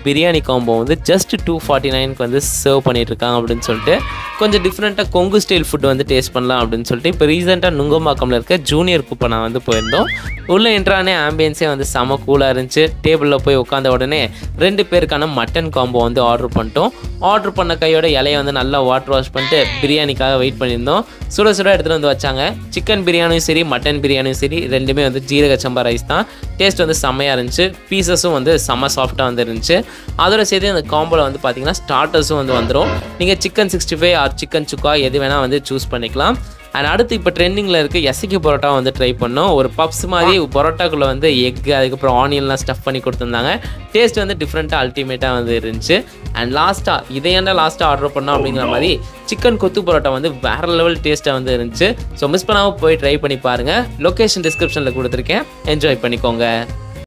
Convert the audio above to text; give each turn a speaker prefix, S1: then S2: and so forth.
S1: biryani combo வந்து just two forty நைனுக்கு வந்து சர்வ் பண்ணிட்டு இருக்காங்க அப்படின்னு சொல்லிட்டு கொஞ்சம் டிஃப்ரெண்ட்டாக கொங்கு ஸ்டைல் ஃபுட் வந்து டேஸ்ட் பண்ணலாம் அப்படின்னு சொல்லிட்டு இப்போ ரீசெண்டாக நுங்கம்பாக்கம்ல இருக்க ஜூனியர் குப்பை நான் வந்து போயிருந்தோம் உள்ள என்ட்ரானே ஆம்பியன்ஸே வந்து செம கூலாக இருந்துச்சு டேபிளில் போய் உட்காந்த உடனே ரெண்டு பேருக்கான மட்டன் காம்போ வந்து ஆர்டர் பண்ணிட்டோம் ஆர்டர் பண்ண கையோட இலையை வந்து நல்லா வாட்டர் வாஷ் பண்ணிட்டு பிரியாணிக்காக வெயிட் பண்ணியிருந்தோம் சுட சுட எடுத்துகிட்டு வந்து வச்சாங்க சிக்கன் பிரியாணியும் சரி மட்டன் பிரியாணியும் சரி ரெண்டுமே வந்து ஜீரக சம்பா ரைஸ் தான் டேஸ்ட் வந்து செம்மையாக இருந்துச்சு பீசஸும் வந்து செம்ம சாஃப்டாக வந்து இருந்துச்சு அதோட சேர்த்து அந்த காம்போவில் வந்து பார்த்தீங்கன்னா ஸ்டார்டர்ஸும் வந்து வந்துடும் நீங்கள் chicken sixty five or chicken sukka எது வேணால் வந்து சூஸ் பண்ணிக்கலாம் அண்ட் அடுத்து இப்போ ட்ரெண்டிங்கில் இருக்க எசக்கி பரோட்டா வந்து ட்ரை பண்ணோம் ஒரு பப்ஸ் மாதிரி பரோட்டாக்குள்ளே வந்து எக் அதுக்கப்புறம் ஆனியன்லாம் ஸ்டஃப் பண்ணி கொடுத்துருந்தாங்க டேஸ்ட் வந்து டிஃப்ரெண்ட்டாக அல்டிமேட்டாக வந்து இருந்துச்சு அண்ட் லாஸ்ட்டாக இதை ஏன்டா லாஸ்ட்டாக ஆர்டர் பண்ணோம் அப்படிங்கிற மாதிரி சிக்கன் கொத்து பரோட்டா வந்து வேறு லெவல் டேஸ்ட்டாக வந்து இருந்துச்சு ஸோ மிஸ் பண்ணாமல் போய் ட்ரை பண்ணி பாருங்கள் லொக்கேஷன் டிஸ்கிரிப்ஷனில் கொடுத்துருக்கேன் என்ஜாய் பண்ணிக்கோங்க